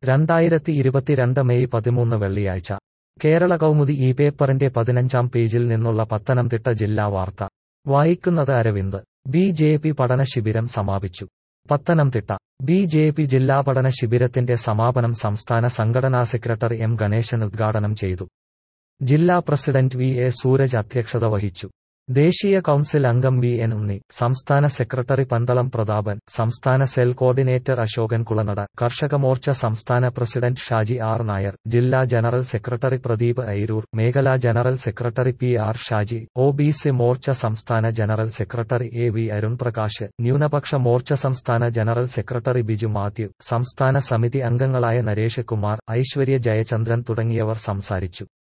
രണ്ടായിരത്തി ഇരുപത്തിരണ്ട് മെയ് പതിമൂന്ന് വെള്ളിയാഴ്ച കേരള കൗമുദി ഈ പേപ്പറിന്റെ പതിനഞ്ചാം പേജിൽ നിന്നുള്ള പത്തനംതിട്ട ജില്ലാ വാർത്ത വായിക്കുന്നത് അരവിന്ദ് ബി ജെ പി പഠന ശിബിരം സമാപിച്ചു പത്തനംതിട്ട ബി ജെ പി ജില്ലാ പഠന ശിബിരത്തിന്റെ സമാപനം സംസ്ഥാന സംഘടനാ സെക്രട്ടറി എം ഗണേശൻ ഉദ്ഘാടനം ചെയ്തു ജില്ലാ പ്രസിഡന്റ് വി എ സൂരജ് അധ്യക്ഷത വഹിച്ചു ദേശീയ കൌൺസിൽ അംഗം വി എൻ ഉണ്ണി സംസ്ഥാന സെക്രട്ടറി പന്തളം പ്രതാപൻ സംസ്ഥാന സെൽ കോർഡിനേറ്റർ അശോകൻ കുളനട കർഷക മോർച്ച സംസ്ഥാന പ്രസിഡന്റ് ഷാജി ആർ നായർ ജില്ലാ ജനറൽ സെക്രട്ടറി പ്രദീപ് ഐരൂർ മേഖലാ general secretary P R Shaji O B C Morcha സംസ്ഥാന general secretary A V Arun Prakash ന്യൂനപക്ഷ മോർച്ച സംസ്ഥാന ജനറൽ സെക്രട്ടറി ബിജു മാത്യു സംസ്ഥാന സമിതി അംഗങ്ങളായ നരേഷ് കുമാർ ഐശ്വര്യ ജയചന്ദ്രൻ തുടങ്ങിയവർ സംസാരിച്ചു